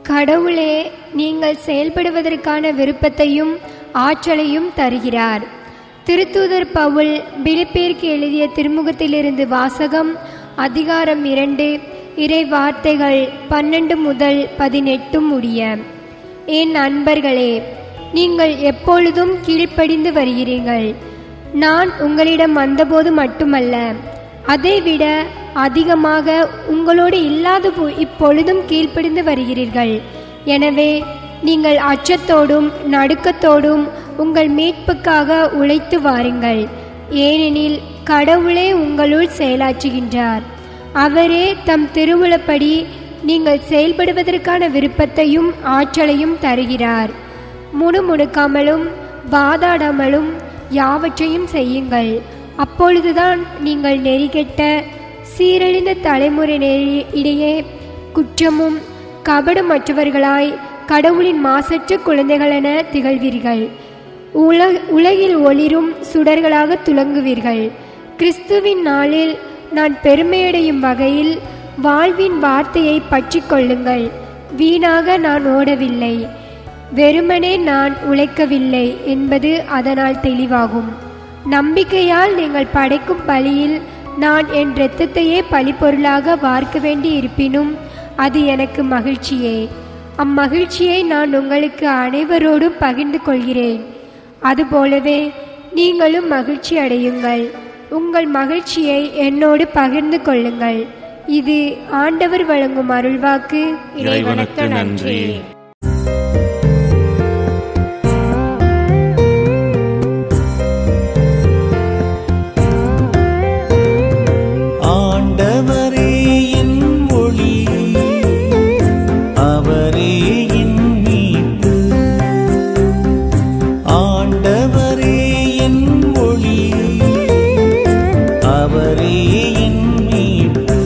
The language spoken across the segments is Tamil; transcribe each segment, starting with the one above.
கடவுளே நீங்கள் செயல்படுவதற்கான விருப்பத்தையும் ஆற்றலையும் தருகிறார் திருத்தூதர் பவுல் பிலிப்பேருக்கு எழுதிய திருமுகத்திலிருந்து வாசகம் அதிகாரம் இரண்டு இறை வார்த்தைகள் பன்னெண்டு முதல் பதினெட்டு முடிய என் அன்பர்களே நீங்கள் எப்பொழுதும் கீழ்ப்படிந்து வருகிறீர்கள் நான் உங்களிடம் வந்தபோது மட்டுமல்ல அதைவிட அதிகமாக உங்களோடு இல்லாத போ- இப்பொழுதும் கீழ்ப்படிந்து வருகிறீர்கள் எனவே நீங்கள் அச்சத்தோடும் நடுக்கத்தோடும் உங்கள் மீட்புக்காக உழைத்து வாருங்கள் ஏனெனில் கடவுளே உங்களுள் செயலாற்றுகின்றார் அவரே தம் திருவுளப்படி நீங்கள் செயல்படுவதற்கான விருப்பத்தையும் ஆற்றலையும் தருகிறார் முணுமுணுக்காமலும் வாதாடாமலும் யாவற்றையும் செய்யுங்கள் அப்பொழுதுதான் நீங்கள் நெறிகெட்ட சீரழிந்த தலைமுறையினரி இடையே குற்றமும் கபடமற்றவர்களாய் கடவுளின் மாசற்ற குழந்தைகளென திகழ்வீர்கள் உல உலகில் ஒளிரும் சுடர்களாக துலங்குவீர்கள் கிறிஸ்துவின் நாளில் நான் பெருமையடையும் வகையில் வாழ்வின் வார்த்தையை பற்றிக் கொள்ளுங்கள் வீணாக நான் ஓடவில்லை வெறுமனே நான் உழைக்கவில்லை என்பது அதனால் தெளிவாகும் நம்பிக்கையால் நீங்கள் படைக்கும் பலியில் நான் என் இரத்தத்தையே பலிப்பொருளாக வார்க்க வேண்டி இருப்பினும் அது எனக்கு மகிழ்ச்சியே அம்மகிழ்ச்சியை நான் உங்களுக்கு அனைவரோடும் பகிர்ந்து கொள்கிறேன் அதுபோலவே நீங்களும் மகிழ்ச்சி அடையுங்கள் உங்கள் மகிழ்ச்சியை என்னோடு பகிர்ந்து கொள்ளுங்கள் இது ஆண்டவர் வழங்கும் அருள்வாக்கு இறைவனுக்கு நன்றி ஆண்டவரே என் ஒளி அவரே என் மீட்பு ஆண்டவரே என் ஒளி அவரே என் மீட்பு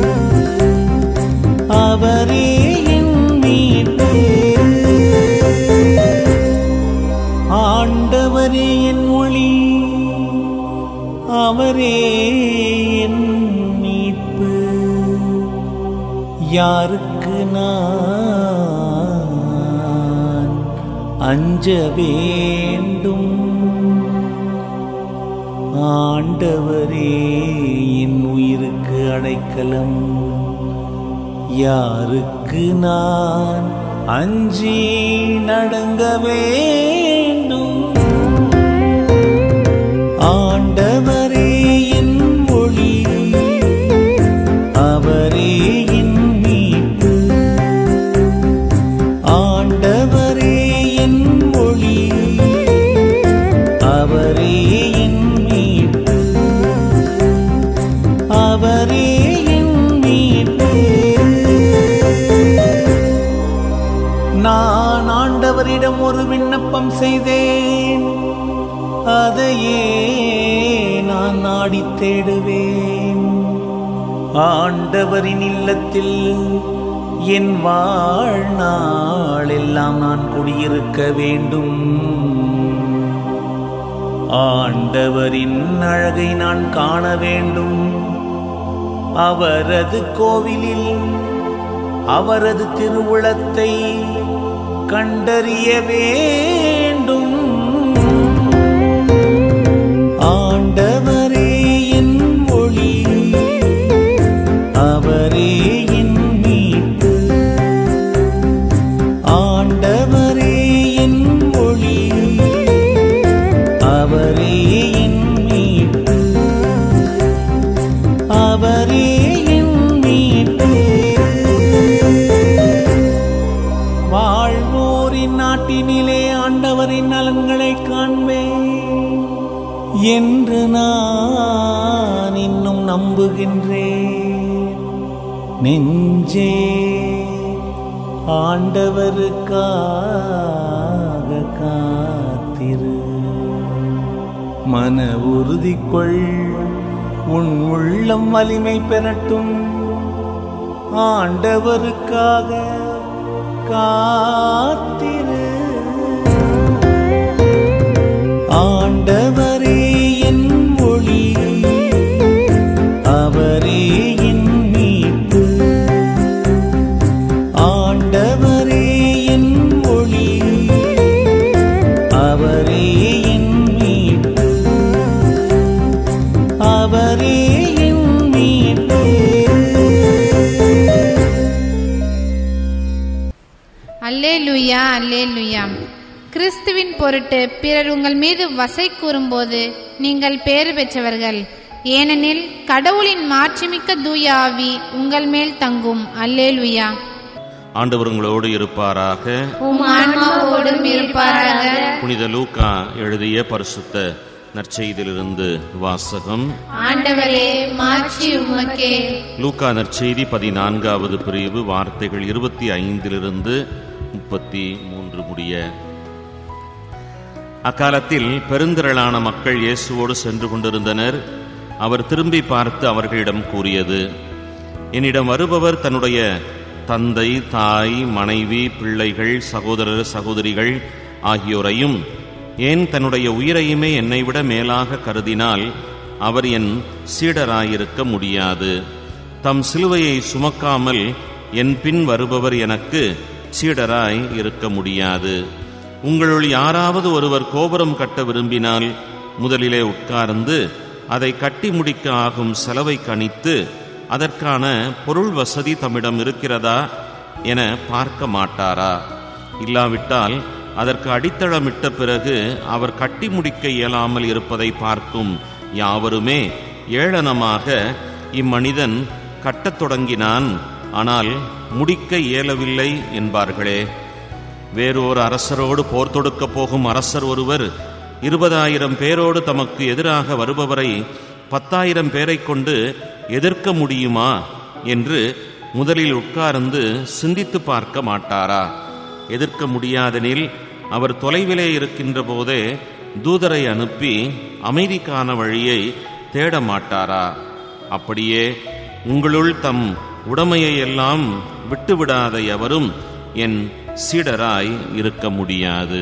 அவரே என் மீட்பு ஆண்டவரே என் ஒளி அவரே என் மீட்பு யாருக்கு நான் அஞ்ச வேண்டும் ஆண்டவரே என் உயிருக்கு அடைக்கலம் யாருக்கு நான் அஞ்சி நடுங்க வேண்டும் ஆண்டவரே என் ஒளி அவரே என் மீட்பு ஆண்டவரே என் ஒளி அவரே என் மீட்பு அவரே என் மீட்பு நான் ஆண்டவரிடம் ஒரு விண்ணப்பம் செய்தேன் அதையே நான் நாடித் தேடுவேன் ஆண்டவரின் இல்லத்தில் என் வாழ்நாள் எல்லாம் நான் குடியிருக்க வேண்டும் ஆண்டவரின் அழகை நான் காண வேண்டும் அவரது கோவிலில் அவரது திருவுளத்தை கண்டறிய வேண்டும் ஆண்டவரே என் ஒளி அவரே என் மீட்பு ஆண்டவரே என் ஒளி அவரே என் மீட்பு அவரே என் மீட்பு வாழ்வோரின் நாட்டினிலே ஆண்டவரின் நலன்களை காண்பேன் என்று நான் இன்னும் நம்புகின்றேன் நெஞ்சே ஆண்டவருக்காக காத்திரு மன உறுதி கொள் உன் உள்ளம் வலிமை பெறட்டும் ஆண்டவருக்காக காத்திரு ஆண்டவரே என் ஒளி அவரே என் மீட்பு ஆண்டவரே அல்லேலுயா கிறிஸ்துவின் பொருட்டு பிறர் உங்கள் மீது வசை கூறும்போது நீங்கள் பேறு பெற்றவர்கள் ஏனெனில் கடவுளின் மாட்சிமிக்க தூய ஆவி உங்கள் மேல் தங்கும் அல்லேலுயா ஆண்டவர் உங்களோடு இருப்பாராக உம் ஆன்மாவோடும் இருப்பாராக புனித லூக்கா எழுதிய பரிசுத்த நற்செய்தியிலிருந்து வாசகம் ஆண்டவரே மாட்சி உமக்கே லூக்கா நற்செய்தி பதினான்காவது பிரிவு வார்த்தைகள் இருபத்தி ஐந்திலிருந்து முப்பத்தி மூன்று முடிய அக்காலத்தில் பெருந்திரளான மக்கள் இயேசுவோடு சென்று கொண்டிருந்தனர் அவர் திரும்பி பார்த்து அவர்களிடம் கூறியது என்னிடம் வருபவர் தன்னுடைய தந்தை தாய் மனைவி பிள்ளைகள் சகோதரர் சகோதரிகள் ஆகியோரையும் ஏன் தன்னுடைய உயிரையுமே என்னை விட மேலாக கருதினால் அவர் என் சீடராயிருக்க முடியாது தம் சிலுவையை சுமக்காமல் என் பின் வருபவர் எனக்கு சீடராய் இருக்க முடியாது உங்களுள் யாராவது ஒருவர் கோபுரம் கட்ட விரும்பினால் முதலிலே உட்கார்ந்து அதை கட்டி முடிக்க ஆகும் செலவை கணித்து அதற்கான பொருள் வசதி தம்மிடம் இருக்கிறதா என பார்க்க மாட்டாரா இல்லாவிட்டால் அதற்கு அடித்தளமிட்ட பிறகு அவர் கட்டி முடிக்க இயலாமல் இருப்பதை பார்க்கும் யாவருமே ஏளனமாக இம்மனிதன் கட்டத் தொடங்கினான் ஆனால் முடிக்க இயலவில்லை என்பார்களே வேறொரு அரசரோடு போர் தொடுக்கப் போகும் அரசர் ஒருவர் இருபதாயிரம் பேரோடு தமக்கு எதிராக வருபவரை பத்தாயிரம் பேரைக் கொண்டு எதிர்க்க முடியுமா என்று முதலில் உட்கார்ந்து சிந்தித்து பார்க்க மாட்டாரா எதிர்க்க முடியாதெனில் அவர் தொலைவிலே இருக்கின்ற போதே தூதரை அனுப்பி அமைதிக்கான வழியை தேட மாட்டாரா அப்படியே உங்களுள் தம் உடமையை எல்லாம் விட்டுவிடாத எவரும் என் சீடராய் இருக்க முடியாது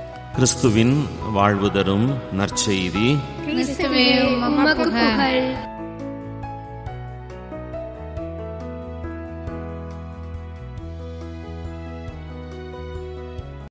கிறிஸ்துவின் வாழ்வு தரும் நற்செய்தி கிறிஸ்துவே உமக்கு உமக்கு புகழ். புகழ்